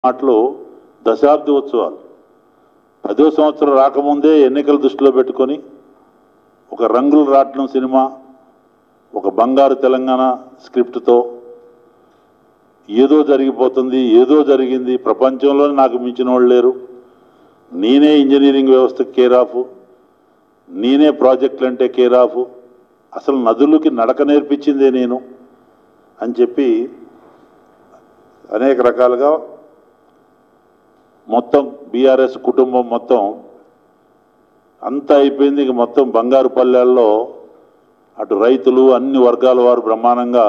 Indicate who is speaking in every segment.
Speaker 1: మాటలు దశాబ్ది ఉత్సవాలు పదో సంవత్సరం రాకముందే ఎన్నికల దృష్టిలో పెట్టుకొని ఒక రంగులు రాట్నం సినిమా ఒక బంగారు తెలంగాణ స్క్రిప్ట్తో ఏదో జరిగిపోతుంది ఏదో జరిగింది ప్రపంచంలోనే నాకు మించిన వాళ్ళు లేరు నేనే ఇంజనీరింగ్ వ్యవస్థకి కేర్ ఆఫ్ నేనే ప్రాజెక్టులు అంటే కేర్ ఆఫ్ అసలు నదులకి నడక నేర్పించిందే నేను అని చెప్పి అనేక రకాలుగా మొత్తం బీఆర్ఎస్ కుటుంబం మొత్తం అంతా అయిపోయింది ఇక మొత్తం బంగారు పల్లెల్లో అటు రైతులు అన్ని వర్గాల వారు బ్రహ్మాండంగా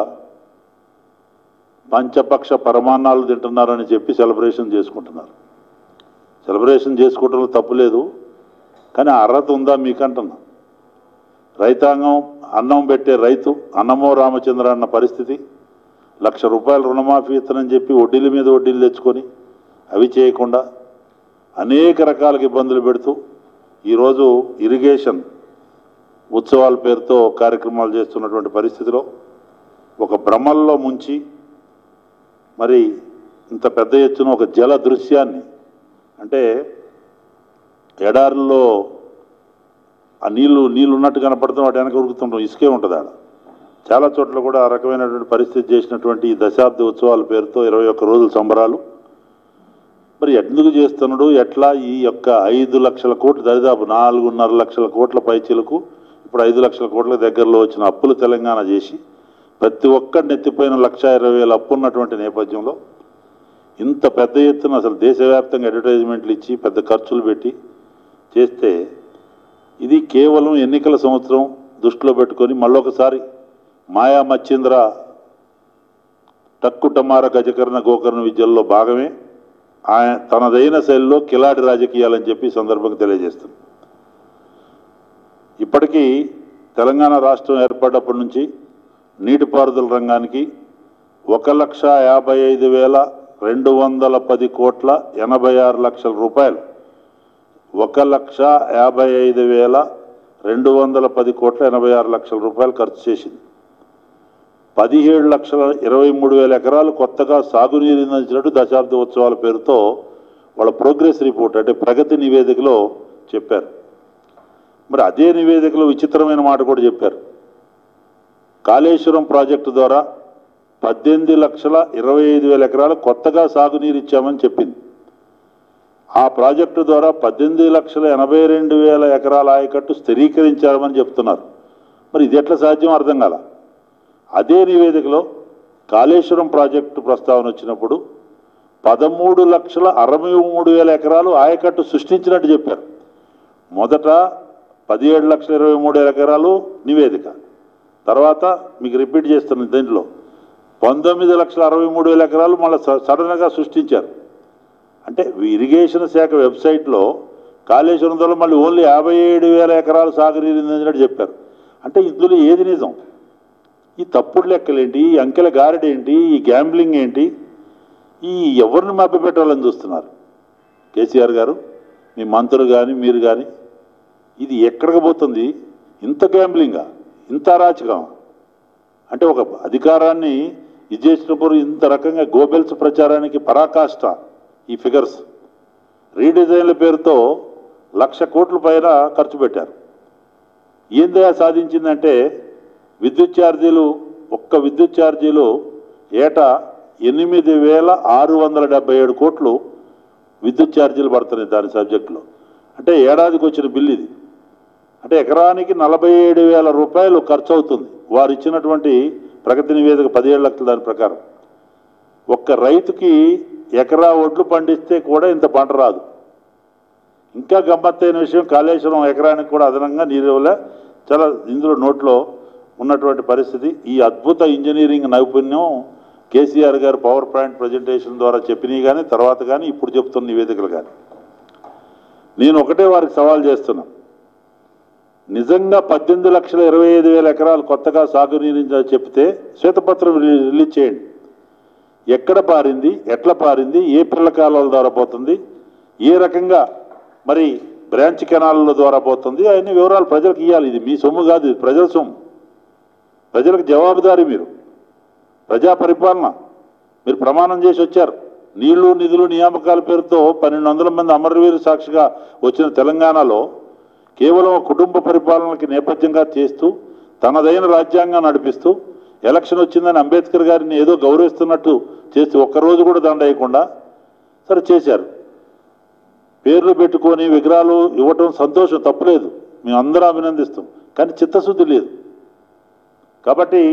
Speaker 1: పంచపక్ష పరమాన్నాలు తింటున్నారని చెప్పి సెలబ్రేషన్ చేసుకుంటున్నారు సెలబ్రేషన్ చేసుకోవడంలో తప్పు లేదు కానీ ఆ అర్హత ఉందా మీకంటున్నా రైతాంగం అన్నం పెట్టే రైతు అన్నమో రామచంద్ర అన్న పరిస్థితి లక్ష రూపాయలు రుణమాఫీ ఇస్తానని చెప్పి వడ్డీల మీద వడ్డీలు తెచ్చుకొని అవి చేయకుండా అనేక రకాలుగా ఇబ్బందులు పెడుతూ ఈరోజు ఇరిగేషన్ ఉత్సవాల పేరుతో కార్యక్రమాలు చేస్తున్నటువంటి పరిస్థితిలో ఒక భ్రమల్లో ముంచి మరి ఇంత పెద్ద ఎత్తున ఒక జల దృశ్యాన్ని అంటే ఎడారుల్లో ఆ నీళ్లు నీళ్ళు ఉన్నట్టు కనపడుతున్న వాటి వెనక ఉరుకుతుంటాం ఇసుకే ఉంటుంది ఆడ చాలా చోట్ల కూడా ఆ రకమైనటువంటి పరిస్థితి చేసినటువంటి ఈ దశాబ్ద ఉత్సవాల పేరుతో ఇరవై ఒక్క రోజుల సంబరాలు మరి ఎందుకు చేస్తున్నాడు ఎట్లా ఈ యొక్క ఐదు లక్షల కోట్లు దరిదాపు నాలుగున్నర లక్షల కోట్ల పైచీలకు ఇప్పుడు ఐదు లక్షల కోట్ల దగ్గరలో వచ్చిన అప్పులు తెలంగాణ చేసి ప్రతి ఒక్కరి నెత్తిపోయిన లక్ష ఇరవై వేల అప్పు ఉన్నటువంటి నేపథ్యంలో ఇంత పెద్ద ఎత్తున అసలు దేశవ్యాప్తంగా అడ్వర్టైజ్మెంట్లు ఇచ్చి పెద్ద ఖర్చులు పెట్టి చేస్తే ఇది కేవలం ఎన్నికల సంవత్సరం దృష్టిలో పెట్టుకొని మళ్ళొకసారి మాయా మచ్చింద్ర టక్కుటమార గజకర్ణ గోకర్ణ విద్యల్లో భాగమే ఆయన తనదైన శైలిలో కిలాడి రాజకీయాలని చెప్పి ఈ సందర్భంగా తెలియజేస్తుంది ఇప్పటికీ తెలంగాణ రాష్ట్రం ఏర్పడ్డప్పటి నుంచి నీటిపారుదల రంగానికి ఒక లక్ష యాభై ఐదు వేల రెండు వందల పది కోట్ల ఎనభై ఆరు లక్షల రూపాయలు ఒక లక్ష యాభై ఐదు వేల రెండు వందల పది కోట్ల ఎనభై ఆరు లక్షల రూపాయలు ఖర్చు చేసింది పదిహేడు లక్షల ఇరవై మూడు వేల ఎకరాలు కొత్తగా సాగునీరు అందించినట్టు దశాబ్ద ఉత్సవాల పేరుతో వాళ్ళ ప్రోగ్రెస్ రిపోర్ట్ అంటే ప్రగతి నివేదికలో చెప్పారు మరి అదే నివేదికలో విచిత్రమైన మాట కూడా చెప్పారు కాళేశ్వరం ప్రాజెక్టు ద్వారా పద్దెనిమిది లక్షల ఇరవై ఐదు వేల ఎకరాలు కొత్తగా సాగునీరు ఇచ్చామని చెప్పింది ఆ ప్రాజెక్టు ద్వారా పద్దెనిమిది లక్షల ఎనభై రెండు వేల ఎకరాల ఆయకట్టు స్థిరీకరించామని చెప్తున్నారు మరి ఇది ఎట్లా సాధ్యం అర్థం కాల అదే నివేదికలో కాళేశ్వరం ప్రాజెక్టు ప్రస్తావన వచ్చినప్పుడు పదమూడు లక్షల అరవై మూడు వేల ఎకరాలు ఆయకట్టు సృష్టించినట్టు చెప్పారు మొదట పదిహేడు లక్షల ఇరవై మూడు వేల ఎకరాలు నివేదిక తర్వాత మీకు రిపీట్ చేస్తున్నాను దీంట్లో పంతొమ్మిది లక్షల అరవై మూడు వేల ఎకరాలు మళ్ళీ సడన్గా సృష్టించారు అంటే ఇరిగేషన్ శాఖ వెబ్సైట్లో కాళేశ్వరం ద్వారా మళ్ళీ ఓన్లీ యాభై ఏడు వేల ఎకరాలు సాగునీరు అందించినట్టు చెప్పారు అంటే ఇందులో ఏది నిజం ఈ తప్పుడు లెక్కలేంటి ఈ అంకెల గారెడేంటి ఈ గ్యాంబ్లింగ్ ఏంటి ఈ ఎవరిని మభ్యపెట్టాలని చూస్తున్నారు కేసీఆర్ గారు మీ మంత్రులు కానీ మీరు కానీ ఇది ఎక్కడికి పోతుంది ఇంత గ్యాంబ్లింగా ఇంత అరాచకం అంటే ఒక అధికారాన్ని ఇది చేసినప్పుడు ఇంత రకంగా గోబెల్స్ ప్రచారానికి పరాకాష్ట ఈ ఫిగర్స్ రీడిజైన్ల పేరుతో లక్ష కోట్ల పైన ఖర్చు పెట్టారు ఏందయా సాధించిందంటే విద్యుత్ ఛార్జీలు ఒక్క విద్యుత్ ఛార్జీలు ఏటా ఎనిమిది వేల ఆరు వందల డెబ్బై ఏడు కోట్లు విద్యుత్ ఛార్జీలు పడుతున్నాయి దాని సబ్జెక్టులో అంటే ఏడాదికి వచ్చిన బిల్లు ఇది అంటే ఎకరానికి నలభై ఏడు వేల రూపాయలు ఖర్చు అవుతుంది వారు ఇచ్చినటువంటి ప్రగతి నివేదిక పదిహేడు లక్షల దాని ప్రకారం ఒక్క రైతుకి ఎకరా ఒడ్లు పండిస్తే కూడా ఇంత పంట రాదు ఇంకా గమ్మత్తైన విషయం కాళేశ్వరం ఎకరానికి కూడా అదనంగా నీరు వల్ల చాలా ఇందులో నోట్లో ఉన్నటువంటి పరిస్థితి ఈ అద్భుత ఇంజనీరింగ్ నైపుణ్యం కేసీఆర్ గారు పవర్ పాయింట్ ప్రజెంటేషన్ ద్వారా చెప్పినవి కానీ తర్వాత కానీ ఇప్పుడు చెప్తున్న నివేదికలు కానీ నేను ఒకటే వారికి సవాల్ చేస్తున్నా నిజంగా పద్దెనిమిది లక్షల ఇరవై ఐదు వేల ఎకరాలు కొత్తగా సాగునీరు చెప్తే శ్వేతపత్రం రిలీ- రిలీజ్ చేయండి ఎక్కడ పారింది ఎట్లా పారింది ఏ పిల్ల కాలువల ద్వారా పోతుంది ఏ రకంగా మరి బ్రాంచ్ కెనాల ద్వారా పోతుంది అవన్నీ వివరాలు ప్రజలకు ఇవ్వాలి ఇది మీ సొమ్ము కాదు ఇది ప్రజల సొమ్ము ప్రజలకు జవాబుదారీ మీరు ప్రజా పరిపాలన మీరు ప్రమాణం చేసి వచ్చారు నీళ్లు నిధులు నియామకాల పేరుతో పన్నెండు వందల మంది అమరవీరు సాక్షిగా వచ్చిన తెలంగాణలో కేవలం కుటుంబ పరిపాలనకి నేపథ్యంగా చేస్తూ తనదైన రాజ్యాంగం నడిపిస్తూ ఎలక్షన్ వచ్చిందని అంబేద్కర్ గారిని ఏదో గౌరవిస్తున్నట్టు చేస్తూ ఒక్కరోజు కూడా దండ వేయకుండా సరే చేశారు పేర్లు పెట్టుకొని విగ్రహాలు ఇవ్వటం సంతోషం తప్పులేదు మేము అందరం అభినందిస్తాం కానీ చిత్తశుద్ధి లేదు కాబట్టి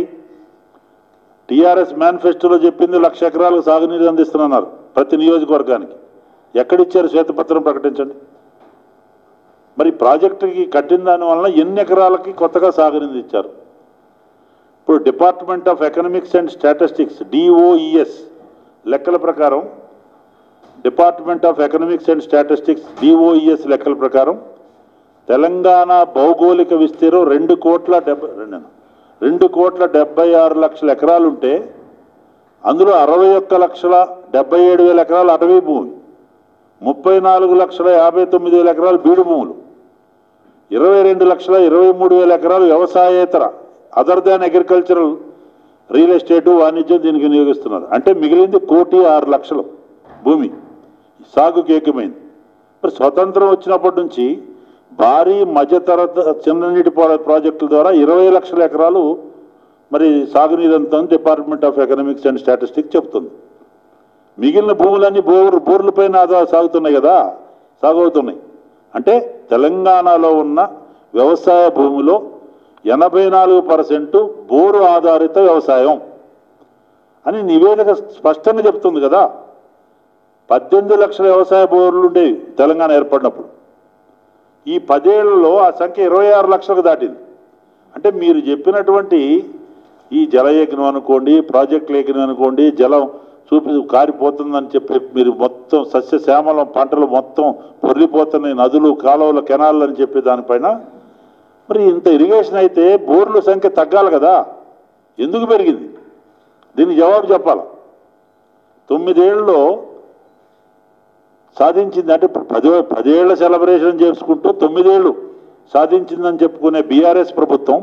Speaker 1: టీఆర్ఎస్ మేనిఫెస్టోలో చెప్పింది లక్ష ఎకరాలకు సాగునీరు అందిస్తున్నారు ప్రతి నియోజకవర్గానికి ఎక్కడిచ్చారు శ్వేతపత్రం ప్రకటించండి మరి ప్రాజెక్టుకి కట్టిన దాని వలన ఎన్ని ఎకరాలకి కొత్తగా సాగునీరు ఇచ్చారు ఇప్పుడు department of economics and statistics DOES లెక్కల ప్రకారం department of economics and statistics DOES లెక్కల ప్రకారం తెలంగాణ భౌగోళిక విస్తీర్ణం రెండు కోట్ల డెబ్బై రెండు రెండు కోట్ల డెబ్బై ఆరు లక్షల ఎకరాలు ఉంటే అందులో అరవై ఒక్క లక్షల డెబ్బై ఏడు వేల ఎకరాలు అటవీ భూమి ముప్పై నాలుగు లక్షల యాభై తొమ్మిది వేల ఎకరాలు బీడు భూములు ఇరవై రెండు లక్షల ఇరవై మూడు వేల ఎకరాలు వ్యవసాయేతర other than agricultural real estate వాణిజ్యం దీనికి వినియోగిస్తున్నారు అంటే మిగిలింది కోటి ఆరు లక్షలు భూమి సాగుకి ఏకమైంది మరి స్వతంత్రం వచ్చినప్పటి నుంచి భారీ మధ్యతర చిన్ననీటి పా- ప్రాజెక్టుల ద్వారా ఇరవై లక్షల ఎకరాలు మరి సాగునీరంతా department of economics and statistics చెప్తుంది మిగిలిన భూములన్నీ బోర్ బోర్లపైన ఆదా సాగుతున్నాయి కదా సాగు అవుతున్నాయి అంటే తెలంగాణలో ఉన్న వ్యవసాయ భూమిలో ఎనభై నాలుగు పర్సెంట్ బోరు ఆధారిత వ్యవసాయం అని నివేదిక స్పష్టంగా చెప్తుంది కదా పద్దెనిమిది లక్షల వ్యవసాయ బోర్లు ఉండేవి తెలంగాణ ఏర్పడినప్పుడు ఈ పదేళ్లలో ఆ సంఖ్య ఇరవై ఆరు లక్షలకు దాటింది అంటే మీరు చెప్పినటువంటి ఈ జలయజ్ఞం అనుకోండి ప్రాజెక్ట్ లేఖనం అనుకోండి జలం చూపి కారిపోతుందని చెప్పి మీరు మొత్తం సస్యశ్యామలం పంటలు మొత్తం పొర్లిపోతున్నాయి నదులు కాలువలు కెనాళ్ళు అని చెప్పి దానిపైన మరి ఇంత ఇరిగేషన్ అయితే బోర్ల సంఖ్య తగ్గాలి కదా ఎందుకు పెరిగింది దీనికి జవాబు చెప్పాలి తొమ్మిదేళ్లలో సాధించింది అంటే ఇప్పుడు పది పదేళ్ల సెలబ్రేషన్ చేసుకుంటూ తొమ్మిదేళ్లు సాధించిందని చెప్పుకునే బీఆర్ఎస్ ప్రభుత్వం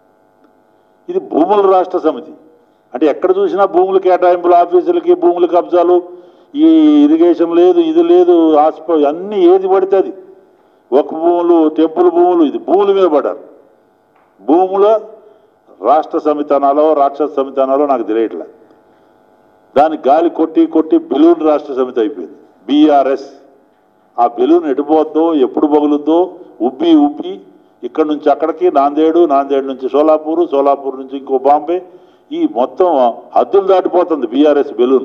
Speaker 1: ఇది భూముల రాష్ట్ర సమితి అంటే ఎక్కడ చూసినా భూముల కేటాయింపులు ఆఫీసులకి భూముల కబ్జాలు ఈ ఇరిగేషన్ లేదు ఇది లేదు హాస్పిటల్ అన్నీ ఏది పడితే అది ఒక భూములు టెంపుల్ భూములు ఇది భూముల మీద పడ్డారు భూముల రాష్ట్ర సమితనాలో రాక్షస సమితనాలో నాకు తెలియట్లే దాని గాలి కొట్టి కొట్టి బెలూన్ రాష్ట్ర సమితి అయిపోయింది బీఆర్ఎస్ ఆ బెలూన్ ఎటుపోద్దో ఎప్పుడు పగులుద్దో ఉబ్బి ఉబ్బి ఇక్కడ నుంచి అక్కడికి నాందేడు నాందేడు నుంచి సోలాపూర్ సోలాపూర్ నుంచి ఇంకో బాంబే ఈ మొత్తం హద్దులు దాటిపోతుంది బీఆర్ఎస్ బెలూన్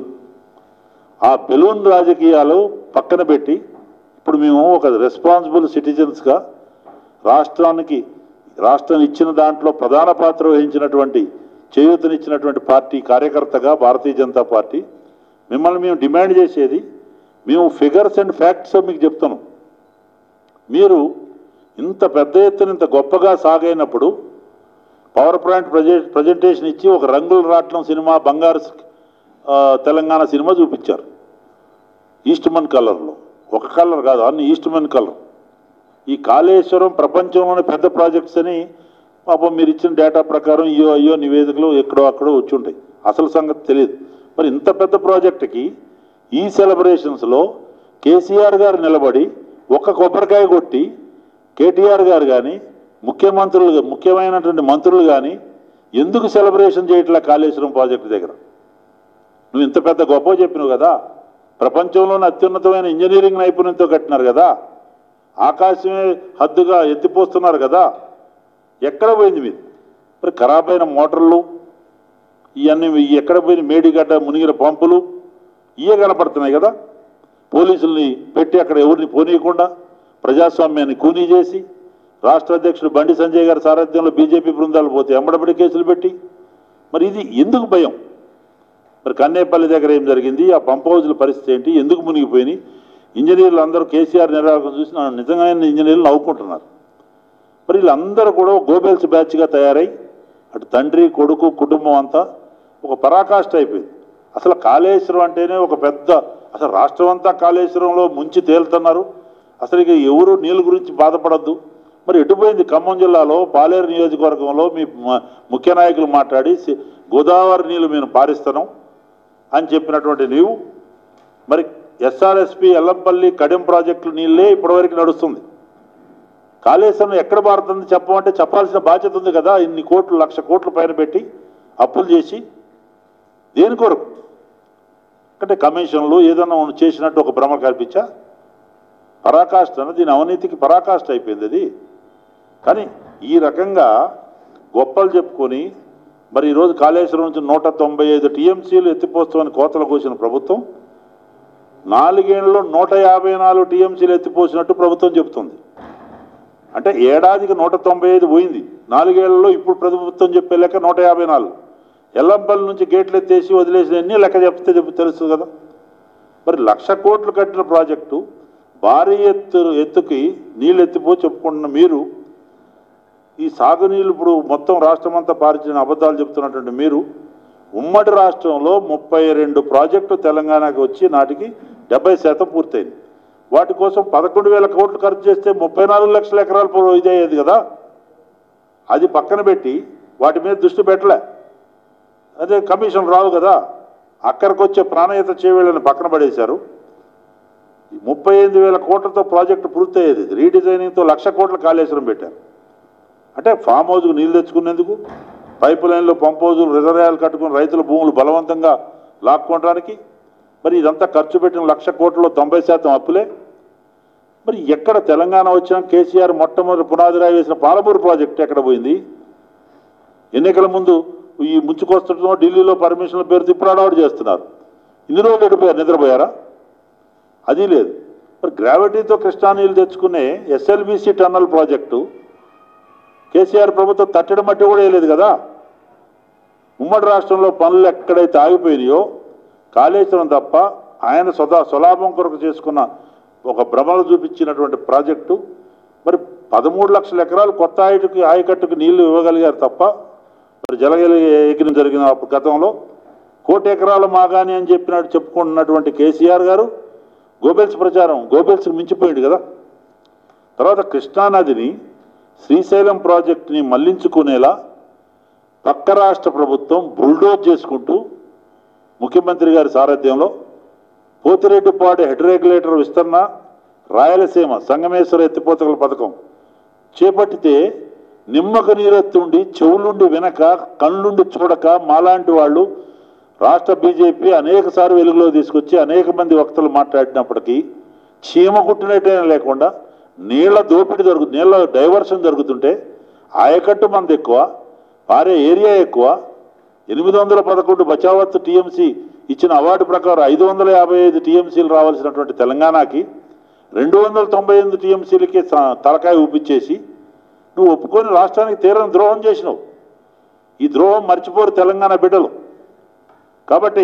Speaker 1: ఆ బెలూన్ రాజకీయాలు పక్కన పెట్టి ఇప్పుడు మేము ఒక రెస్పాన్సిబుల్ సిటిజన్స్గా రాష్ట్రానికి రాష్ట్రం ఇచ్చిన దాంట్లో ప్రధాన పాత్ర వహించినటువంటి చేయూతనిచ్చినటువంటి పార్టీ కార్యకర్తగా భారతీయ జనతా పార్టీ మిమ్మల్ని మేము డిమాండ్ చేసేది మేము ఫిగర్స్ అండ్ ఫ్యాక్ట్స్ మీకు చెప్తున్నాం మీరు ఇంత పెద్ద ఎత్తున ఇంత గొప్పగా సాగైనప్పుడు పవర్ పాయింట్ ప్రజె ప్రజెంటేషన్ ఇచ్చి ఒక రంగుల రాట్నం సినిమా బంగారు ఆ, తెలంగాణ సినిమా చూపించారు ఈస్ట్మన్ కలర్లో ఒక కలర్ కాదు అన్ని ఈస్ట్మన్ కలర్ ఈ కాళేశ్వరం ప్రపంచంలోని పెద్ద ప్రాజెక్ట్స్ అని పాపం మీరు ఇచ్చిన డేటా ప్రకారం అయ్యో అయ్యో నివేదికలు ఎక్కడో అక్కడో వచ్చి ఉంటాయి అసలు సంగతి తెలియదు మరి ఇంత పెద్ద ప్రాజెక్టుకి ఈ సెలబ్రేషన్స్లో కేసీఆర్ గారు నిలబడి ఒక్క కొబ్బరికాయ కొట్టి కేటీఆర్ గారు కానీ ముఖ్యమంత్రులు ముఖ్యమైనటువంటి మంత్రులు కానీ ఎందుకు సెలబ్రేషన్ చేయట్లే కాళేశ్వరం ప్రాజెక్టు దగ్గర నువ్వు ఇంత పెద్ద గొప్ప చెప్పినావు కదా ప్రపంచంలోనే అత్యున్నతమైన ఇంజనీరింగ్ నైపుణ్యంతో కట్టినారు కదా ఆకాశమే హద్దుగా ఎత్తిపోస్తున్నారు కదా ఎక్కడ పోయింది మీది మరి ఖరాబ్ అయిన మోటార్లు ఇవన్నీ ఈ ఎక్కడ పోయిన మేడిగడ్డ మునిగిన పంపులు ఇవే కనపడుతున్నాయి కదా పోలీసుల్ని పెట్టి అక్కడ ఎవరిని పోనీయకుండా ప్రజాస్వామ్యాన్ని కూనీ చేసి రాష్ట్ర అధ్యక్షుడు బండి సంజయ్ గారి సారథ్యంలో బీజేపీ బృందాలు పోతే ఎంబడబడి కేసులు పెట్టి మరి ఇది ఎందుకు భయం మరి కన్నేపల్లి దగ్గర ఏం జరిగింది ఆ పంప్ హౌజ్ల పరిస్థితి ఏంటి ఎందుకు మునిగిపోయినాయి ఇంజనీర్లు అందరూ కేసీఆర్ నిర్వాహకం చూసి నా నిజమైన ఇంజనీర్లు నవ్వుకుంటున్నారు మరి వీళ్ళందరూ కూడా ఒక గోబెల్స్ బ్యాచ్గా తయారై అటు తండ్రి కొడుకు కుటుంబం అంతా ఒక పరాకాష్ట అయిపోయింది అసలు కాళేశ్వరం అంటేనే ఒక పెద్ద అసలు రాష్ట్రం అంతా కాళేశ్వరంలో ముంచి తేలుతున్నారు అసలు ఇక ఎవరు నీళ్ళ గురించి బాధపడద్దు మరి ఎటుపోయింది ఖమ్మం జిల్లాలో పాలేరు నియోజకవర్గంలో మీ మ- ముఖ్య నాయకులు మాట్లాడి సి- గోదావరి నీళ్ళు మేము పారిస్తున్నాం అని చెప్పినటువంటి నీవు మరి ఎస్ఆర్ఎస్పి ఎల్లంపల్లి కడెం ప్రాజెక్టులు నీళ్ళే ఇప్పటివరకు నడుస్తుంది కాళేశ్వరం ఎక్కడ మారుతుంది చెప్పమంటే చెప్పాల్సిన బాధ్యత ఉంది కదా ఇన్ని కోట్లు లక్ష కోట్లు పైన పెట్టి అప్పులు చేసి దేని కొరకు అంటే కమిషన్లు ఏదన్నా ఉన్న చేసినట్టు ఒక భ్రమ కల్పించా పరాకాష్ట అన్న దీని అవినీతికి పరాకాష్ట అయిపోయింది అది కానీ ఈ రకంగా గొప్పలు చెప్పుకొని మరి ఈరోజు కాళేశ్వరం నుంచి నూట తొంభై ఐదు టీఎంసీలు ఎత్తిపోస్తామని కోతలు కోసిన ప్రభుత్వం నాలుగేళ్లలో నూట యాభై నాలుగు టీఎంసీలు ఎత్తిపోసినట్టు ప్రభుత్వం చెబుతుంది అంటే ఏడాదికి నూట తొంభై ఐదు పోయింది నాలుగేళ్లలో ఇప్పుడు ప్రభుత్వం చెప్పే లెక్క నూట యాభై నాలుగు ఎల్లంపల్లి నుంచి గేట్లు ఎత్తేసి వదిలేసిన ఎన్ని లెక్క చెప్తే చెప్పు తెలుస్తుంది కదా మరి లక్ష కోట్లు కట్టిన ప్రాజెక్టు భారీ ఎత్తు ఎత్తుకి నీళ్ళు ఎత్తిపో చెప్పుకుంటున్న మీరు ఈ సాగునీళ్ళు ఇప్పుడు మొత్తం రాష్ట్రం అంతా పారించిన అబద్ధాలు చెప్తున్నటువంటి మీరు ఉమ్మడి రాష్ట్రంలో ముప్పై రెండు ప్రాజెక్టులు తెలంగాణకి వచ్చి నాటికి డెబ్బై శాతం పూర్తయింది వాటి కోసం పదకొండు వేల కోట్లు ఖర్చు చేస్తే ముప్పై నాలుగు లక్షల ఎకరాలు పో- ఇది అయ్యేది కదా అది పక్కన పెట్టి వాటి మీద దృష్టి పెట్టలే అదే కమిషన్ రావు కదా అక్కడికి వచ్చే ప్రాణహిత చేవేళ్ళని పక్కన పడేశారు ఈ ముప్పై ఎనిమిది వేల కోట్లతో ప్రాజెక్టు పూర్తయ్యేది రీడిజైనింగ్తో లక్ష కోట్ల కాళేశ్వరం పెట్టారు అంటే ఫామ్ హౌస్కు నీళ్ళు తెచ్చుకునేందుకు పైప్ లైన్లో పంప్ హౌజులు రిజర్వాయర్లు కట్టుకుని రైతుల భూములు బలవంతంగా లాక్కోవడానికి మరి ఇదంతా ఖర్చు పెట్టిన లక్ష కోట్లలో తొంభై శాతం అప్పులే మరి ఎక్కడ తెలంగాణ వచ్చినా కేసీఆర్ మొట్టమొదటి పునాది రాయి వేసిన పాలమూరు ప్రాజెక్టు ఎక్కడ పోయింది ఎన్నికల ముందు ఈ ముంచుకొస్తుంటో ఢిల్లీలో పర్మిషన్ల పేరుతో ఇప్పుడు అడవాడు చేస్తున్నారు ఇన్ని రోజులు ఎడిపోయారు నిద్రపోయారా అది లేదు మరి గ్రావిటీతో కృష్ణా నీళ్ళు తెచ్చుకునే ఎస్ఎల్బిసి టన్నల్ ప్రాజెక్టు కేసీఆర్ ప్రభుత్వం తట్టడి మట్టి కూడా వేయలేదు కదా ఉమ్మడి రాష్ట్రంలో పనులు ఎక్కడైతే ఆగిపోయినాయో కాళేశ్వరం తప్ప ఆయన సదా స్వలాభం కొరకు చేసుకున్న ఒక భ్రమలు చూపించినటువంటి ప్రాజెక్టు మరి పదమూడు లక్షల ఎకరాలు కొత్త ఆయకట్టుకు ఆయకట్టుకు నీళ్లు ఇవ్వగలిగారు తప్ప మరి జలగలి ఎగిన జరిగిన అప్పుడు గతంలో కోటి ఎకరాలు మాగాని అని చెప్పినట్టు చెప్పుకుంటున్నటువంటి కేసీఆర్ గారు గోబెల్స్ ప్రచారం గోబెల్స్కి మించిపోయింది కదా తర్వాత కృష్ణానదిని శ్రీశైలం ప్రాజెక్టుని మళ్లించుకునేలా పక్క రాష్ట్ర ప్రభుత్వం బుల్డోజ్ చేసుకుంటూ ముఖ్యమంత్రి గారి సారథ్యంలో పోతిరెడ్డిపాడు హెడ్ రెగ్యులేటర్ విస్తరణ రాయలసీమ సంగమేశ్వర ఎత్తిపోతకల పథకం చేపట్టితే నిమ్మక నీరెత్తుండి చెవులుండి వినక కళ్ళుండి చూడక మాలాంటి వాళ్ళు రాష్ట్ర బీజేపీ అనేక సార్లు వెలుగులో తీసుకొచ్చి అనేక మంది వక్తలు మాట్లాడినప్పటికీ చీమ కుట్టినట్టేనా లేకుండా నీళ్ల దోపిడీ జరుగు నీళ్ల డైవర్షన్ జరుగుతుంటే ఆయకట్టు మంది ఎక్కువ పారే ఏరియా ఎక్కువ ఎనిమిది వందల పదకొండు బచావత్ టీఎంసీ ఇచ్చిన అవార్డు ప్రకారం ఐదు వందల యాభై ఐదు టీఎంసీలు రావాల్సినటువంటి తెలంగాణకి రెండు వందల తొంభై ఎనిమిది టీఎంసీలకి తలకాయ ఊపిచ్చేసి నువ్వు ఒప్పుకొని రాష్ట్రానికి తీరని ద్రోహం చేసినావు ఈ ద్రోహం మర్చిపోరు తెలంగాణ బిడ్డలు కాబట్టి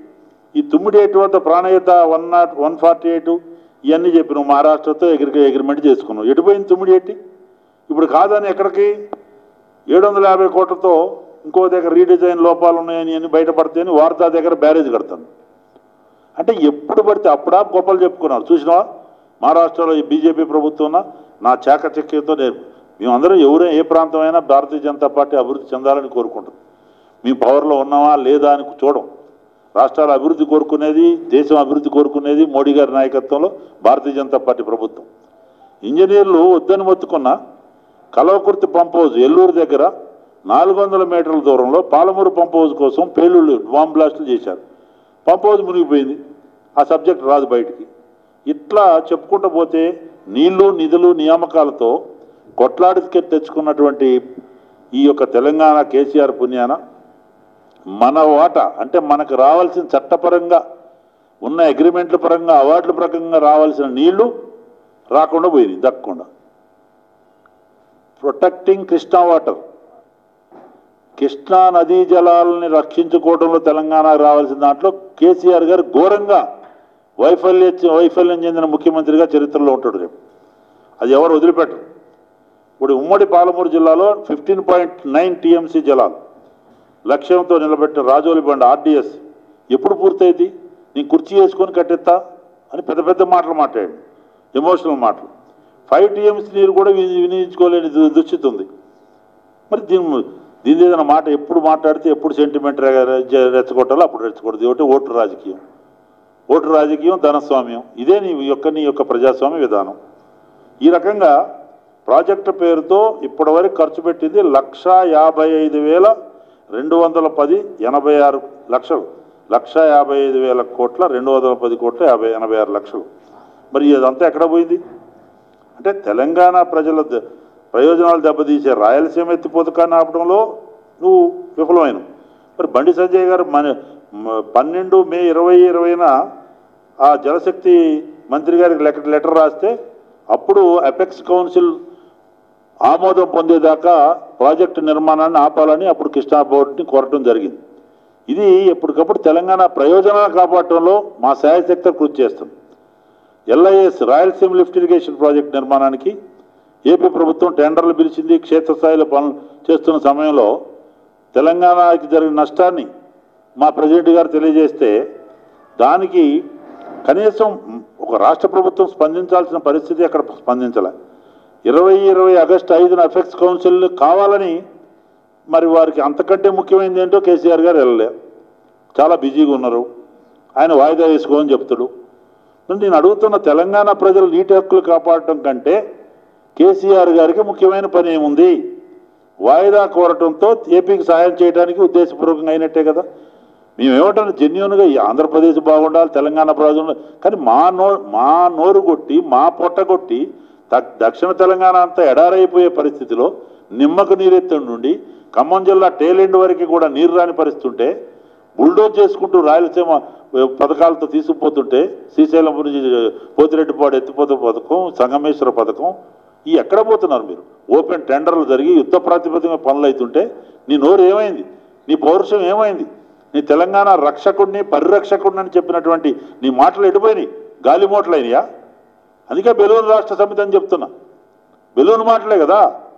Speaker 1: ఈ తుమ్మిడి ఎయిట్ వద్ద Pranahita one naught one forty eight ఇవన్నీ చెప్పి నువ్వు మహారాష్ట్రతో ఎగిరి అగ్రిమెంట్ చేసుకున్నావు ఎటుపోయింది తుమ్మిడి ఎట్టి ఇప్పుడు కాదని ఎక్కడికి ఏడు వందల యాభై కోట్లతో ఇంకో దగ్గర రీడిజైన్ లోపాలు ఉన్నాయని అన్ని బయటపడితేని వార్తా దగ్గర బ్యారేజ్ కడతాను అంటే ఎప్పుడు పడితే అప్పుడా గొప్పలు చెప్పుకున్నారు చూసినావా మహారాష్ట్రలో ఈ బీజేపీ ప్రభుత్వం నా చాకచక్యంతో నేను మేమందరం ఎవరే ఏ ప్రాంతమైనా భారతీయ జనతా పార్టీ అభివృద్ధి చెందాలని కోరుకుంటుంది మీ పవర్లో ఉన్నావా లేదా అని చూడం రాష్ట్రాల అభివృద్ధి కోరుకునేది దేశం అభివృద్ధి కోరుకునేది మోడీ గారి నాయకత్వంలో భారతీయ జనతా పార్టీ ప్రభుత్వం ఇంజనీర్లు వద్దని మొత్తుకున్న కలవకుర్తి పంప్ హౌజ్ ఎల్లూరు దగ్గర నాలుగు వందల మీటర్ల దూరంలో పాలమూరు పంప్ హౌజ్ కోసం పేలుళ్ళు బాంబ్ బ్లాస్టులు చేశారు పంప్ హౌజ్ మునిగిపోయింది ఆ సబ్జెక్ట్ రాదు బయటికి ఇట్లా చెప్పుకుంటూ పోతే నీళ్లు నిధులు నియామకాలతో కొట్లాడికి తెచ్చుకున్నటువంటి ఈ యొక్క తెలంగాణ కేసీఆర్ పుణ్యాన మన వాటా అంటే మనకు రావాల్సిన చట్టపరంగా ఉన్న అగ్రిమెంట్ల పరంగా అవార్డుల పరంగా రావాల్సిన నీళ్లు రాకుండా పోయినాయి దక్కకుండా ప్రొటెక్టింగ్ కృష్ణా వాటర్ కృష్ణా నదీ జలాలని రక్షించుకోవడంలో తెలంగాణకు రావాల్సిన దాంట్లో కేసీఆర్ గారు ఘోరంగా వైఫల్య వైఫల్యం చెందిన ముఖ్యమంత్రిగా చరిత్రలో ఉంటాడు రేపు అది ఎవరు వదిలిపెట్టరు ఇప్పుడు ఉమ్మడి పాలమూరు జిల్లాలో ఫిఫ్టీన్ పాయింట్ నైన్ టీఎంసీ జలాలు లక్ష్యంతో నిలబెట్టిన రాజోలి బండ ఆర్డీఎస్ ఎప్పుడు పూర్తయింది నేను కుర్చీ వేసుకొని కట్టెత్తా అని పెద్ద పెద్ద మాటలు మాట్లాడాడు ఎమోషనల్ మాటలు ఫైవ్ టీఎంసీ నీరు కూడా విని- వినియోగించుకోలేని దు- దుస్థితి ఉంది మరి దీని దీని ఏదైనా మాట ఎప్పుడు మాట్లాడితే ఎప్పుడు సెంటిమెంట్ రెచ్చగొట్టాలో అప్పుడు రెచ్చగొట్టదు ఒకటి ఓటు రాజకీయం ఓటు రాజకీయం ధనస్వామ్యం ఇదే నీ యొక్క నీ యొక్క ప్రజాస్వామ్య విధానం ఈ రకంగా ప్రాజెక్టు పేరుతో ఇప్పటివరకు ఖర్చు పెట్టింది లక్ష యాభై ఐదు వేల రెండు వందల పది ఎనభై ఆరు లక్షలు లక్ష యాభై ఐదు వేల కోట్ల రెండు వందల పది కోట్ల యాభై ఎనభై ఆరు లక్షలు మరి ఇదంతా ఎక్కడ పోయింది అంటే తెలంగాణ ప్రజల ద- ప్రయోజనాలు దెబ్బతీసే రాయలసీమ ఎత్తి పథకాన్ని ఆపడంలో నువ్వు విఫలమైనవు మరి బండి సంజయ్ గారు మన మ- పన్నెండు మే ఇరవై ఇరవైన ఆ జలశక్తి మంత్రి గారికి లెక్క లెటర్ రాస్తే అప్పుడు అపెక్స్ కౌన్సిల్ ఆమోదం పొందేదాకా ప్రాజెక్టు నిర్మాణాన్ని ఆపాలని అప్పుడు కృష్ణా బోర్డుని కోరటం జరిగింది ఇది ఎప్పటికప్పుడు తెలంగాణ ప్రయోజనాలు కాపాడటంలో మా శాయశక్తి కృషి చేస్తుంది LIS Rayalaseema lift irrigation project నిర్మాణానికి ఏపీ ప్రభుత్వం టెండర్లు పిలిచింది క్షేత్రస్థాయిలో పనులు చేస్తున్న సమయంలో తెలంగాణకి జరిగిన నష్టాన్ని మా ప్రెసిడెంట్ గారు తెలియజేస్తే దానికి కనీసం ఒక రాష్ట్ర ప్రభుత్వం స్పందించాల్సిన పరిస్థితి అక్కడ స్పందించలే ఇరవై ఇరవై ఆగస్టు ఐదున అఫెక్స్ కౌన్సిల్ కావాలని మరి వారికి అంతకంటే ముఖ్యమైనది ఏంటో కేసీఆర్ గారు వెళ్ళలే చాలా బిజీగా ఉన్నారు ఆయన వాయిదా వేసుకోమని చెప్తాడు మరి నేను అడుగుతున్న తెలంగాణ ప్రజల నీటి హక్కులు కాపాడటం కంటే కేసీఆర్ గారికి ముఖ్యమైన పని ఏముంది వాయిదా కోరటంతో ఏపీకి సాయం చేయడానికి ఉద్దేశపూర్వకంగా అయినట్టే కదా మేము ఏమంటాం జెన్యున్గా ఈ ఆంధ్రప్రదేశ్ బాగుండాలి తెలంగాణ ప్రజలు కానీ మా నో మా నోరు కొట్టి మా పొట్ట కొట్టి ద- దక్షిణ తెలంగాణ అంతా ఎడారైపోయే పరిస్థితిలో నిమ్మకు నీరెత్తండి నుండి ఖమ్మం జిల్లా టేలెండ్ వరకు కూడా నీరు రాని పరిస్థితి ఉంటే బుల్డోజ్ చేసుకుంటూ రాయలసీమ పథకాలతో తీసుకుపోతుంటే శ్రీశైలం గురించి పోతిరెడ్డిపాడు ఎత్తిపోత పథకం సంగమేశ్వర పథకం ఈ ఎక్కడ పోతున్నారు మీరు ఓపెన్ టెండర్లు జరిగి యుద్ధ ప్రాతిపదిక పనులు అవుతుంటే నీ నోరు ఏమైంది నీ పౌరుషం ఏమైంది నీ తెలంగాణ రక్షకుడిని పరిరక్షకుడిని అని చెప్పినటువంటి నీ మాటలు ఎడిపోయినాయి గాలి మోటలైనయా అందుకే బెలూన్ రాష్ట్ర సమితి అని చెప్తున్నా బెలూన్ మాటలే కదా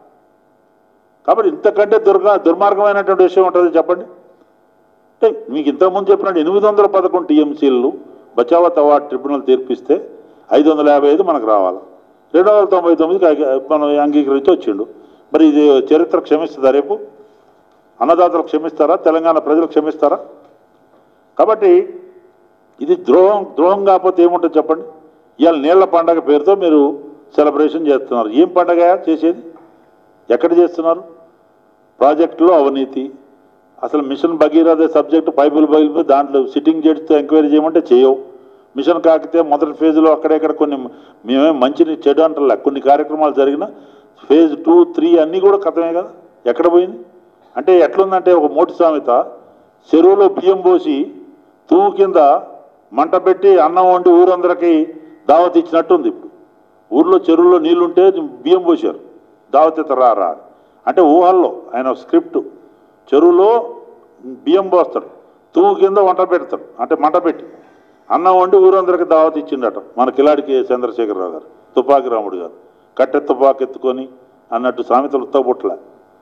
Speaker 1: కాబట్టి ఇంతకంటే దుర్గా దుర్మార్గమైనటువంటి విషయం ఉంటుంది చెప్పండి అంటే మీకు ఇంతకుముందు చెప్పినట్టు ఎనిమిది వందల పదకొండు టీఎంసీలు బచావత్ అవార్డు ట్రిబ్యునల్ తీర్పిస్తే ఐదు వందల యాభై ఐదు మనకు రావాలి రెండు వందల తొంభై తొమ్మిదికి అంగీ- మనం అంగీకరించి వచ్చిండు మరి ఇది చరిత్ర క్షమిస్తుందా రేపు అన్నదాతలు క్షమిస్తారా తెలంగాణ ప్రజలు క్షమిస్తారా కాబట్టి ఇది ద్రోహం ద్రోహం కాకపోతే ఏముంటుంది చెప్పండి ఇవాళ నీళ్ల పండగ పేరుతో మీరు సెలబ్రేషన్ చేస్తున్నారు ఏం పండగ చేసేది ఎక్కడ చేస్తున్నారు ప్రాజెక్టులో అవినీతి అసలు మిషన్ భగీరథ సబ్జెక్టు పైపులు పగిలిపోయి దాంట్లో సిట్టింగ్ జడ్జితో ఎంక్వైరీ చేయమంటే చేయవు మిషన్ కాకితే మొదటి ఫేజ్లో అక్కడెక్కడ కొన్ని మేమే మంచిని చెడు అంటలే కొన్ని కార్యక్రమాలు జరిగిన ఫేజ్ టూ త్రీ అన్నీ కూడా కథమే కదా ఎక్కడ పోయింది అంటే ఎట్లుందంటే ఒక మోటి సామెత చెరువులో బియ్యం పోసి తూము కింద మంట పెట్టి అన్నం వండి ఊరందరికీ దావత్ ఇచ్చినట్టుంది ఇప్పుడు ఊర్లో చెరువులో నీళ్లుంటే బియ్యం పోసారు దావత్ ఇతరా రా అని. అంటే ఊహల్లో ఆయన స్క్రిప్ట్ చెరువులో బియ్యం పోస్తాడు తూము కింద వంట పెడతాడు అంటే మంట పెట్టి అన్నం వండి ఊరందరికీ దావత్ ఇచ్చిండట మన కిలాడికి చంద్రశేఖరరావు గారు తుపాకి రాముడు గారు కట్టె తుపాకి ఎత్తుకొని అన్నట్టు సామెతలు ఉత్తపుట్ల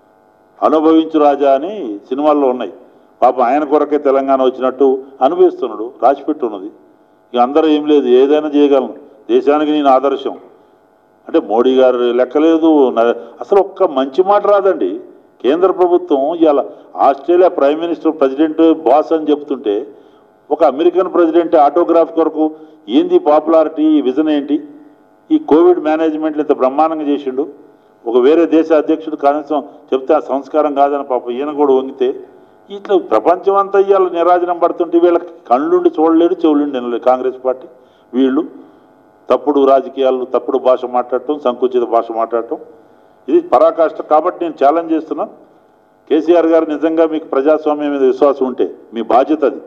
Speaker 1: అనుభవించు రాజా అని సినిమాల్లో ఉన్నాయి పాపం ఆయన కొరకే తెలంగాణ వచ్చినట్టు అనుభవిస్తున్నాడు రాసిపెట్టి ఉన్నది ఇక అందరూ ఏం లేదు ఏదైనా చేయగలను దేశానికి నేను ఆదర్శం అంటే మోడీ గారు లెక్కలేదు న- అసలు ఒక్క మంచి మాట రాదండి కేంద్ర ప్రభుత్వం ఇవాళ Australia prime minister president boss అని చెప్తుంటే ఒక అమెరికన్ ప్రెసిడెంట్ ఆటోగ్రాఫ్ కొరకు ఏంది పాపులారిటీ ఈ విజన్ ఏంటి ఈ కోవిడ్ మేనేజ్మెంట్లు ఇంత బ్రహ్మాండంగా చేసిండు ఒక వేరే దేశ అధ్యక్షుడు కనీసం చెప్తే ఆ సంస్కారం కాదని పాప ఈయన కూడా వంగితే ఇట్లా ప్రపంచం అంతా ఇవాళ నిరాజనం పడుతుంటే వీళ్ళకి కళ్ళుండి చూడలేడు చెవులుండి వినలేడు కాంగ్రెస్ పార్టీ వీళ్ళు తప్పుడు రాజకీయాలు తప్పుడు భాష మాట్లాడటం సంకుచిత భాష మాట్లాడటం ఇది పరాకాష్ట కాబట్టి నేను ఛాలెంజ్ చేస్తున్నా కేసీఆర్ గారు నిజంగా మీకు ప్రజాస్వామ్యం మీద విశ్వాసం ఉంటే మీ బాధ్యత అది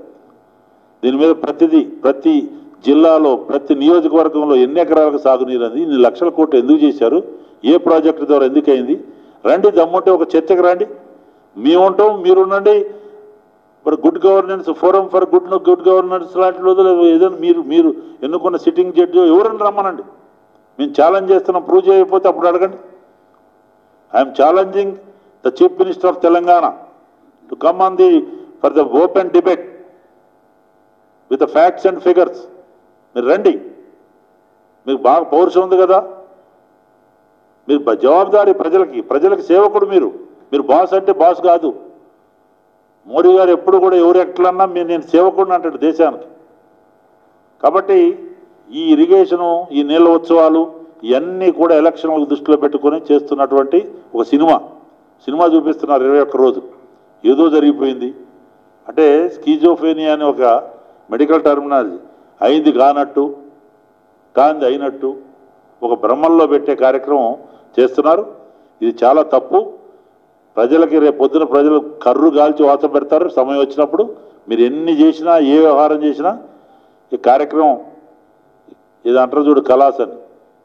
Speaker 1: దీని మీద ప్రతిదీ ప్రతి జిల్లాలో ప్రతి నియోజకవర్గంలో ఎన్ని ఎకరాలకు సాగునీరు అంది ఇన్ని లక్షల కోట్లు ఎందుకు చేశారు ఏ ప్రాజెక్టు ద్వారా ఎందుకు అయింది రండి దమ్ముంటే ఒక చర్చకు రండి మేముంటాం మీరుండండి మరి good governance forum for good good governance లాంటి రోజులు ఏదైనా మీరు మీరు ఎన్నుకున్న సిట్టింగ్ జడ్జి ఎవరైనా రమ్మనండి మేము ఛాలెంజ్ చేస్తున్నాం ప్రూవ్ చేయకపోతే అప్పుడు అడగండి I'm challenging the chief minister of Telangana to come on the for the open debate with the facts and figures మీరు రండి మీకు బాగా పౌరుషం ఉంది కదా మీరు బ- జవాబుదారీ ప్రజలకి ప్రజలకి సేవకుడు మీరు మీరు బాస్ అంటే బాస్ కాదు మోడీ గారు ఎప్పుడు కూడా ఎవరు ఎట్లన్నా మీరు నేను సేవకుడిని అంటాడు దేశానికి కాబట్టి ఈ ఇరిగేషను ఈ నీళ్ళ ఉత్సవాలు ఇవన్నీ కూడా ఎలక్షన్లకు దృష్టిలో పెట్టుకొని చేస్తున్నటువంటి ఒక సినిమా సినిమా చూపిస్తున్నారు ఇరవై ఒక్క రోజు ఏదో జరిగిపోయింది అంటే స్కీజోఫేనియా అనే ఒక మెడికల్ టర్మినాలజీ అయింది కానట్టు కాంది అయినట్టు ఒక బ్రహ్మల్లో పెట్టే కార్యక్రమం చేస్తున్నారు ఇది చాలా తప్పు ప్రజలకి రేపు పొద్దున ప్రజలు కర్రు గాల్చి వాత పెడతారు సమయం వచ్చినప్పుడు మీరు ఎన్ని చేసినా ఏ వ్యవహారం చేసినా ఈ కార్యక్రమం ఇది అంటారు చూడు కలాస్ అని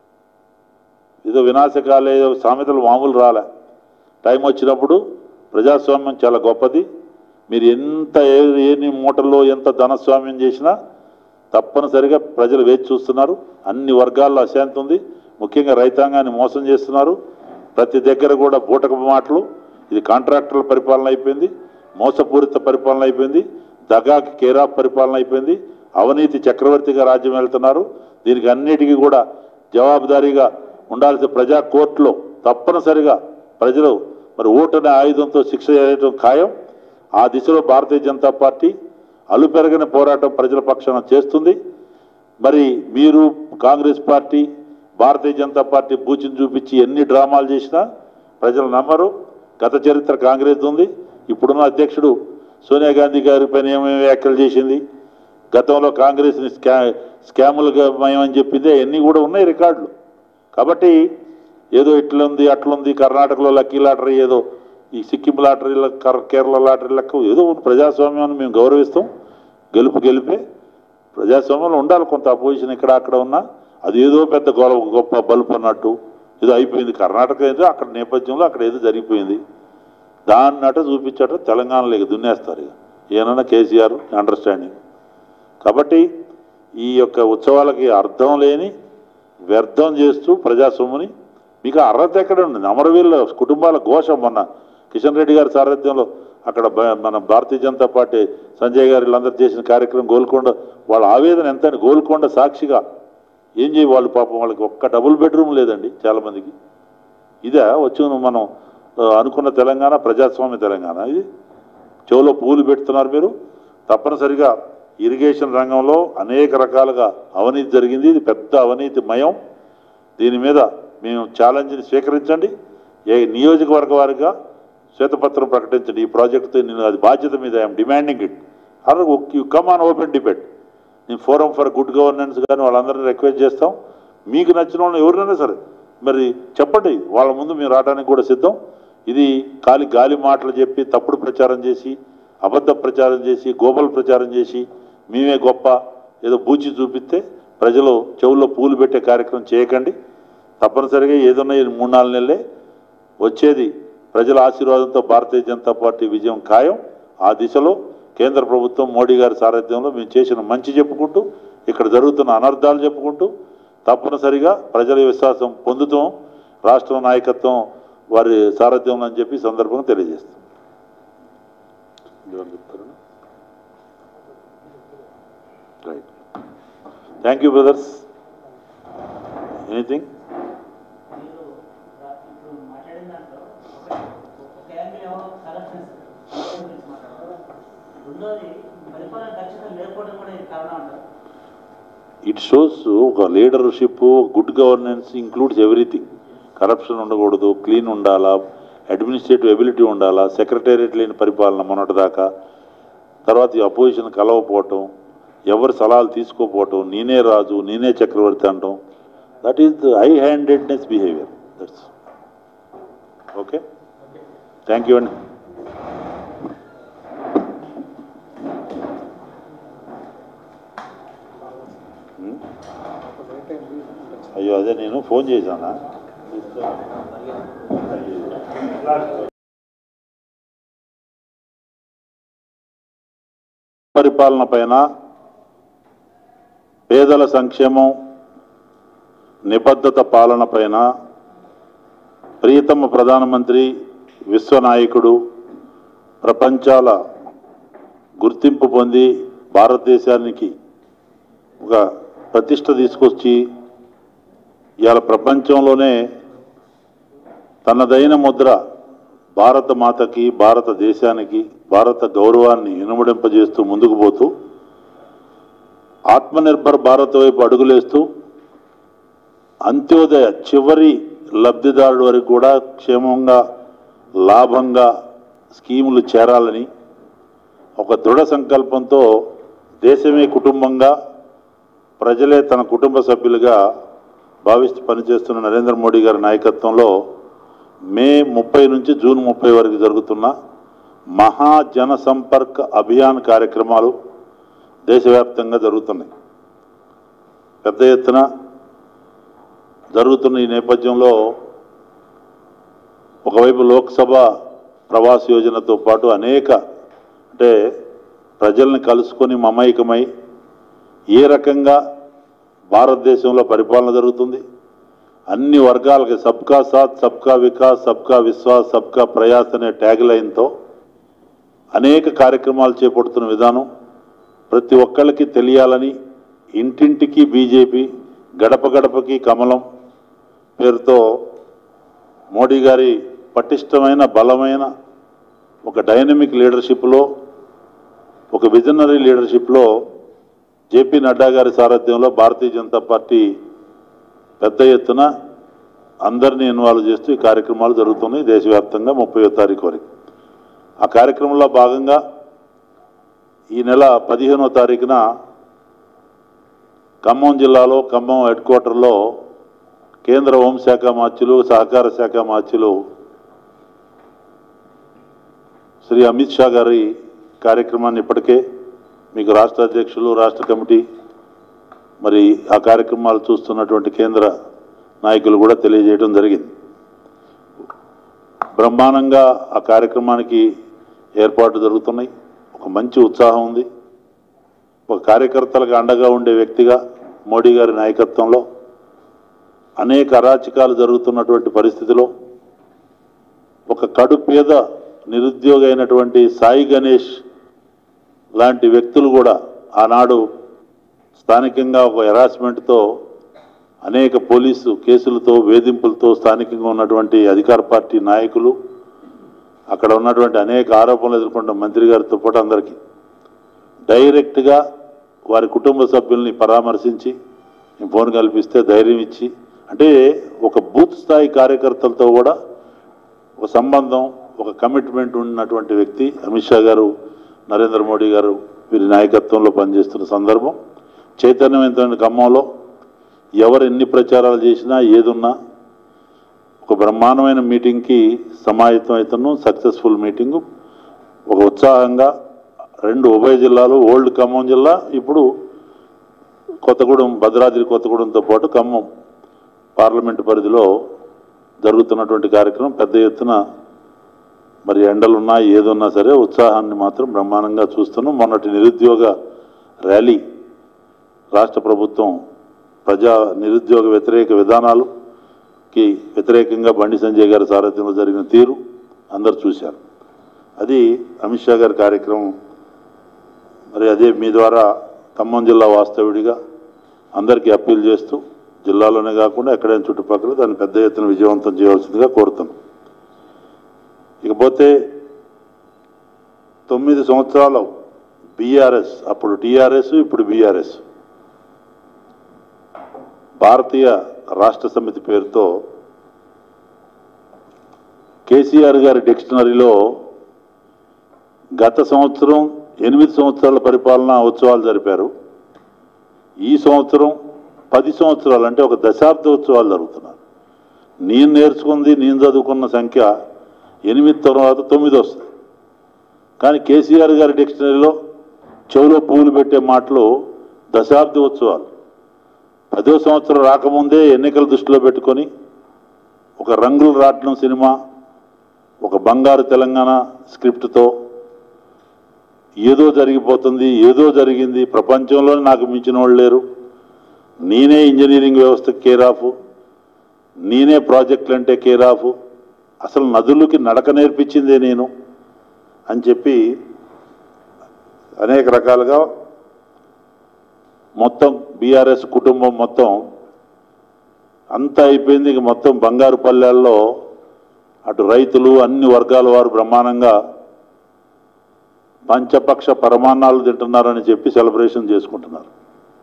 Speaker 1: ఏదో వినాశకాలే ఏదో సామెతలు మామూలు రాలే టైం వచ్చినప్పుడు ప్రజాస్వామ్యం చాలా గొప్పది మీరు ఎంత ఏ- ఎన్ని మూటల్లో ఎంత ధనస్వామ్యం చేసినా తప్పనిసరిగా ప్రజలు వేచి చూస్తున్నారు అన్ని వర్గాల్లో అశాంతి ఉంది ముఖ్యంగా రైతాంగాన్ని మోసం చేస్తున్నారు ప్రతి దగ్గర కూడా బూటకపు మాటలు ఇది కాంట్రాక్టర్ల పరిపాలన అయిపోయింది మోసపూరిత పరిపాలన అయిపోయింది దగాకి కేరాఫ్ పరిపాలన అయిపోయింది అవినీతి చక్రవర్తిగా రాజ్యం వెళ్తున్నారు దీనికి అన్నిటికీ కూడా జవాబుదారీగా ఉండాల్సిన ప్రజా కోర్టులో తప్పనిసరిగా ప్రజలు మరి ఓటు అనే ఆయుధంతో శిక్ష చేయడం ఖాయం ఆ దిశలో భారతీయ జనతా పార్టీ అలుపెరగని పోరాటం ప్రజల పక్షాన చేస్తుంది మరి మీరు Congress party Bharatiya Janata party బూచిని చూపించి ఎన్ని డ్రామాలు చేసినా ప్రజలు నమ్మరు గత చరిత్ర కాంగ్రెస్ ఉంది ఇప్పుడున్న అధ్యక్షుడు సోనియా గాంధీ గారి పైన ఏమేమి వ్యాఖ్యలు చేసింది గతంలో కాంగ్రెస్ని స్కా స్కాములుగా మయమని చెప్పింది అవన్నీ కూడా ఉన్నాయి రికార్డులు కాబట్టి ఏదో ఇట్లుంది అట్లుంది కర్ణాటకలో లక్కీ లాటరీ ఏదో ఈ సిక్కిం లాటరీ కేరళ లాటరీ లెక్క ఏదో ఉంది. ప్రజాస్వామ్యాన్ని మేము గౌరవిస్తాం గెలుపు గెలిపే ప్రజాస్వామ్యంలో ఉండాలి కొంత అపోజిషన్ ఇక్కడ అక్కడ ఉన్నా అది ఏదో పెద్ద గొల గొప్ప బల్బ్ అన్నట్టు ఏదో అయిపోయింది కర్ణాటక ఏదో అక్కడ నేపథ్యంలో అక్కడ ఏదో జరిగిపోయింది దాన్నట చూపించట తెలంగాణలో ఇక దున్నేస్తారు ఇక ఏమన్నా కేసీఆర్ అండర్స్టాండింగ్ కాబట్టి ఈ యొక్క ఉత్సవాలకి అర్థం లేని వ్యర్థం చేస్తూ ప్రజాసొమ్ముని మీకు అర్హత ఎక్కడ ఉంది అమరవీరుల కుటుంబాల ఘోష మొన్న కిషన్ రెడ్డి గారి సారథ్యంలో అక్కడ బ- మన భారతీయ జనతా పార్టీ సంజయ్ గారు వీళ్ళందరూ చేసిన కార్యక్రమం గోల్కొండ వాళ్ళ ఆవేదన ఎంత అని గోల్కొండ సాక్షిగా ఏం చేయ వాళ్ళు పాపం వాళ్ళకి ఒక్క డబుల్ బెడ్రూమ్ లేదండి చాలామందికి ఇదే వచ్చి మనం ఆ, అనుకున్న తెలంగాణ ప్రజాస్వామ్య తెలంగాణ ఇది చెవులో పూలు పెడుతున్నారు మీరు తప్పనిసరిగా ఇరిగేషన్ రంగంలో అనేక రకాలుగా అవినీతి జరిగింది ఇది పెద్ద అవినీతి మయం దీని మీద మేము ఛాలెంజ్ని స్వీకరించండి ఏ నియోజకవర్గ వారిగా శ్వేతపత్రం ప్రకటించండి ఈ ప్రాజెక్టుతో నేను అది బాధ్యత మీద ఐఎమ్ డిమాండింగ్ ఇట్ అలా you come on open debate నేను ఫోరం ఫర్ గుడ్ గవర్నెన్స్ కానీ వాళ్ళందరినీ రిక్వెస్ట్ చేస్తాం మీకు నచ్చిన వాళ్ళని ఎవరినైనా సరే మరి చెప్పండి వాళ్ళ ముందు మేము రావడానికి కూడా సిద్ధం ఇది గాలి గాలి మాటలు చెప్పి తప్పుడు ప్రచారం చేసి అబద్ధ ప్రచారం చేసి గోబల్ ప్రచారం చేసి మేమే గొప్ప ఏదో బూచి చూపిస్తే ప్రజలు చెవుల్లో పూలు పెట్టే కార్యక్రమం చేయకండి తప్పనిసరిగా ఏదన్నా ఈ మూడు నాలుగు నెలలే వచ్చేది ప్రజల ఆశీర్వాదంతో భారతీయ జనతా పార్టీ విజయం ఖాయం ఆ దిశలో కేంద్ర ప్రభుత్వం మోడీ గారి సారథ్యంలో మేము చేసిన మంచి చెప్పుకుంటూ ఇక్కడ జరుగుతున్న అనర్థాలు చెప్పుకుంటూ తప్పనిసరిగా ప్రజల విశ్వాసం పొందుతాం రాష్ట్ర నాయకత్వం వారి సారథ్యంలో అని చెప్పి ఈ సందర్భంగా తెలియజేస్తాం ఏమని చెప్తారా? Right thank you brothers anything
Speaker 2: మీరు ఇప్పుడు మాట్లాడిన దాంట్లో ఒక యాంగిల్ ఏమో కరప్షన్స్ గురించి మాట్లాడారు రెండోది పరిపాలన ఖచ్చితంగా లేకపోవడం కూడా ఇది కారణం అంటారు
Speaker 1: ఇట్ షోస్ ఒక leadership good governance includes everything corruption ఉండకూడదు క్లీన్ ఉండాలా అడ్మినిస్ట్రేటివ్ ఎబిలిటీ ఉండాలా సెక్రటేరియట్ లేని పరిపాలన మొన్నటిదాకా తర్వాత ఈ అపోజిషన్ కలవపోవటం ఎవరి సలహాలు తీసుకోపోవటం నేనే రాజు నేనే చక్రవర్తి అనటం that is the high handedness behaviour that's okay thank you అండి అయ్యో అదే నేను ఫోన్ చేశానా పరిపాలన పైన పేదల సంక్షేమం నిబద్ధత పాలన పైన ప్రియతమ ప్రధానమంత్రి విశ్వనాయకుడు ప్రపంచాల గుర్తింపు పొంది భారతదేశానికి ఒక ప్రతిష్ట తీసుకొచ్చి ఇవాళ ప్రపంచంలోనే తనదైన ముద్ర భారత మాతకి భారతదేశానికి భారత గౌరవాన్ని ఇనుమడింపజేస్తూ ముందుకు పోతూ ఆత్మనిర్భర్ భారత్ వైపు అడుగులేస్తూ అంత్యోదయ చివరి లబ్ధిదారుడు వరకు కూడా క్షేమంగా లాభంగా స్కీములు చేరాలని ఒక దృఢ సంకల్పంతో దేశమే కుటుంబంగా ప్రజలే తన కుటుంబ సభ్యులుగా భావిస్తూ పనిచేస్తున్న నరేంద్ర మోడీ గారి నాయకత్వంలో మే ముప్పై నుంచి జూన్ ముప్పై వరకు జరుగుతున్న మహా జన సంపర్క్ అభియాన్ కార్యక్రమాలు దేశవ్యాప్తంగా జరుగుతున్నాయి పెద్ద ఎత్తున జరుగుతున్న ఈ నేపథ్యంలో ఒకవైపు లోక్సభ ప్రవాస్ యోజనతో పాటు అనేక అంటే ప్రజల్ని కలుసుకొని మమైకమై ఏ రకంగా భారతదేశంలో పరిపాలన జరుగుతుంది అన్ని వర్గాలకి సబ్కా సాత్ సబ్కా వికాస్ సబ్కా విశ్వాస్ సబ్కా ప్రయాస్ అనే ట్యాగ్ లైన్తో అనేక కార్యక్రమాలు చేపడుతున్న విధానం ప్రతి ఒక్కళ్ళకి తెలియాలని ఇంటింటికి బీజేపీ గడప గడపకి కమలం పేరుతో మోడీ గారి పటిష్టమైన బలమైన ఒక డైనమిక్ లీడర్షిప్లో ఒక విజనరీ లీడర్షిప్లో జేపీ నడ్డా గారి సారథ్యంలో భారతీయ జనతా పార్టీ పెద్ద ఎత్తున అందరినీ ఇన్వాల్వ్ చేస్తూ ఈ కార్యక్రమాలు జరుగుతున్నాయి దేశవ్యాప్తంగా ముప్పై తారీఖు వరకు ఆ కార్యక్రమంలో భాగంగా ఈ నెల పదిహేనో తారీఖున ఖమ్మం జిల్లాలో ఖమ్మం హెడ్ క్వార్టర్లో కేంద్ర హోంశాఖ మార్చులు సహకార శాఖ మార్చులు శ్రీ అమిత్ షా గారి కార్యక్రమాన్ని ఇప్పటికే మీకు రాష్ట్ర అధ్యక్షులు రాష్ట్ర కమిటీ మరి ఆ కార్యక్రమాలు చూస్తున్నటువంటి కేంద్ర నాయకులు కూడా తెలియజేయడం జరిగింది బ్రహ్మాండంగా ఆ కార్యక్రమానికి ఏర్పాట్లు జరుగుతున్నాయి ఒక మంచి ఉత్సాహం ఉంది ఒక కార్యకర్తలకు అండగా ఉండే వ్యక్తిగా మోడీ గారి నాయకత్వంలో అనేక అరాచకాలు జరుగుతున్నటువంటి పరిస్థితిలో ఒక కడు పేద నిరుద్యోగ అయినటువంటి సాయి గణేష్ లాంటి వ్యక్తులు కూడా ఆనాడు స్థానికంగా ఒక హెరాస్మెంట్తో అనేక పోలీసు కేసులతో వేధింపులతో స్థానికంగా ఉన్నటువంటి అధికార పార్టీ నాయకులు అక్కడ ఉన్నటువంటి అనేక ఆరోపణలు ఎదుర్కొంటున్న మంత్రి గారితో పాటు అందరికీ డైరెక్ట్గా వారి కుటుంబ సభ్యుల్ని పరామర్శించి నేను ఫోన్ కల్పిస్తే ధైర్యం ఇచ్చి అంటే ఒక బూత్ స్థాయి కార్యకర్తలతో కూడా ఒక సంబంధం ఒక కమిట్మెంట్ ఉన్నటువంటి వ్యక్తి అమిత్ షా గారు నరేంద్ర మోడీ గారు వీరి నాయకత్వంలో పనిచేస్తున్న సందర్భం చైతన్యవంతమైన ఖమ్మంలో ఎవరు ఎన్ని ప్రచారాలు చేసినా ఏదున్నా ఒక బ్రహ్మాండమైన మీటింగ్కి సమాయత్తం అవుతున్నాం సక్సెస్ఫుల్ మీటింగు ఒక ఉత్సాహంగా రెండు ఉభయ జిల్లాలు ఓల్డ్ ఖమ్మం జిల్లా ఇప్పుడు కొత్తగూడెం భద్రాద్రి కొత్తగూడెంతో పాటు ఖమ్మం పార్లమెంటు పరిధిలో జరుగుతున్నటువంటి కార్యక్రమం పెద్ద ఎత్తున మరి ఎండలున్నా ఏదున్నా సరే ఉత్సాహాన్ని మాత్రం బ్రహ్మాండంగా చూస్తున్నాం మొన్నటి నిరుద్యోగ ర్యాలీ రాష్ట్ర ప్రభుత్వం ప్రజా నిరుద్యోగ వ్యతిరేక విధానాలుకి వ్యతిరేకంగా బండి సంజయ్ గారి సారథ్యంలో జరిగిన తీరు అందరు చూశారు అది అమిత్ షా గారి కార్యక్రమం మరి అదే మీ ద్వారా ఖమ్మం జిల్లా వాస్తవుడిగా అందరికీ అప్పీల్ చేస్తూ జిల్లాలోనే కాకుండా ఎక్కడైనా చుట్టుపక్కల దాన్ని పెద్ద ఎత్తున విజయవంతం చేయవలసిందిగా కోరుతున్నాం ఇకపోతే తొమ్మిది సంవత్సరాలు బీఆర్ఎస్ అప్పుడు టీఆర్ఎస్ ఇప్పుడు బీఆర్ఎస్ భారతీయ రాష్ట్ర సమితి పేరుతో కేసీఆర్ గారి డిక్షనరీలో గత సంవత్సరం ఎనిమిది సంవత్సరాల పరిపాలన ఉత్సవాలు జరిపారు ఈ సంవత్సరం పది సంవత్సరాలు అంటే ఒక దశాబ్ద ఉత్సవాలు జరుగుతున్నారు నేను నేర్చుకుంది నేను చదువుకున్న సంఖ్య ఎనిమిది తర్వాత తొమ్మిది వస్తుంది కానీ కేసీఆర్ గారి డిక్షనరీలో చెవిలో పువ్వులు పెట్టే మాటలు దశాబ్ద ఉత్సవాలు పదో సంవత్సరం రాకముందే ఎన్నికల దృష్టిలో పెట్టుకొని ఒక రంగులు రాట్నం సినిమా ఒక బంగారు తెలంగాణ స్క్రిప్ట్తో ఏదో జరిగిపోతుంది ఏదో జరిగింది ప్రపంచంలోనే నాకు మించిన వాళ్ళు లేరు నేనే ఇంజనీరింగ్ వ్యవస్థ కేర్ ఆఫ్ నేనే ప్రాజెక్టులు అంటే కేర్ ఆఫ్ అసలు నదులకి నడక నేర్పించిందే నేను అని చెప్పి అనేక రకాలుగా మొత్తం బీఆర్ఎస్ కుటుంబం మొత్తం అంతా అయిపోయింది ఇక మొత్తం బంగారు పల్లెల్లో అటు రైతులు అన్ని వర్గాల వారు బ్రహ్మాండంగా పంచపక్ష పరమాన్నాలు తింటున్నారని చెప్పి సెలబ్రేషన్ చేసుకుంటున్నారు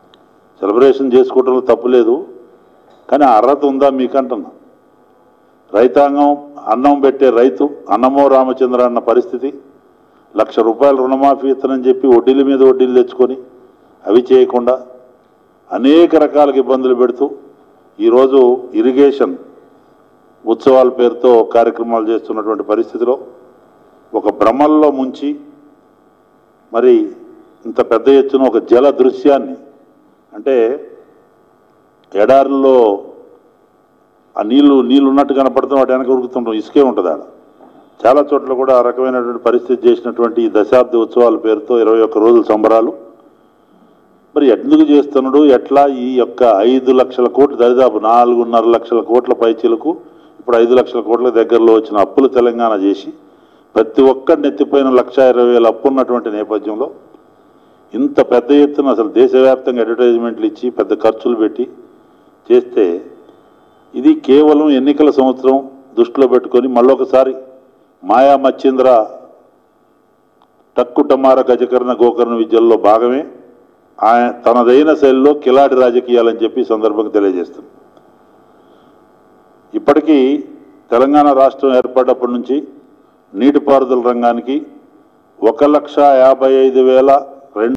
Speaker 1: సెలబ్రేషన్ చేసుకోవడంలో తప్పు లేదు కానీ ఆ అర్హత ఉందా మీకంటున్నా రైతాంగం అన్నం పెట్టే రైతు అన్నమో రామచంద్ర అన్న పరిస్థితి లక్ష రూపాయలు రుణమాఫీ ఇస్తానని చెప్పి వడ్డీల మీద వడ్డీలు తెచ్చుకొని అవి చేయకుండా అనేక రకాలుగా ఇబ్బందులు పెడుతూ ఈరోజు ఇరిగేషన్ ఉత్సవాల పేరుతో కార్యక్రమాలు చేస్తున్నటువంటి పరిస్థితిలో ఒక భ్రమల్లో ముంచి మరి ఇంత పెద్ద ఎత్తున ఒక జల దృశ్యాన్ని అంటే ఎడారుల్లో ఆ నీళ్లు నీళ్లు ఉన్నట్టు కనపడుతున్న వాటి వెనక ఉరుకుతుంటాం ఇసుకే ఉంటుంది ఆడ చాలా చోట్ల కూడా ఆ రకమైనటువంటి పరిస్థితి చేసినటువంటి ఈ దశాబ్ది ఉత్సవాల పేరుతో ఇరవై ఒక్క రోజుల సంబరాలు మరి ఎందుకు చేస్తున్నాడు ఎట్లా ఈ యొక్క ఐదు లక్షల కోట్లు దరిదాపు నాలుగున్నర లక్షల కోట్ల పైచీలకు ఇప్పుడు ఐదు లక్షల కోట్ల దగ్గరలో వచ్చిన అప్పులు తెలంగాణ చేసి ప్రతి ఒక్కరి నెత్తిపోయిన లక్ష ఇరవై వేల అప్పు ఉన్నటువంటి నేపథ్యంలో ఇంత పెద్ద ఎత్తున అసలు దేశవ్యాప్తంగా అడ్వర్టైజ్మెంట్లు ఇచ్చి పెద్ద ఖర్చులు పెట్టి చేస్తే ఇది కేవలం ఎన్నికల సంవత్సరం దృష్టిలో పెట్టుకొని మళ్ళొకసారి మాయా మచ్చింద్ర టక్కుటమార గజకర్ణ గోకర్ణ విద్యల్లో భాగమే ఆయన తనదైన శైలిలో కిలాడి రాజకీయాలని చెప్పి ఈ సందర్భంగా తెలియజేస్తుంది ఇప్పటికీ తెలంగాణ రాష్ట్రం ఏర్పడ్డప్పటి నుంచి నీటిపారుదల రంగానికి ఒక లక్ష యాభై ఐదు వేల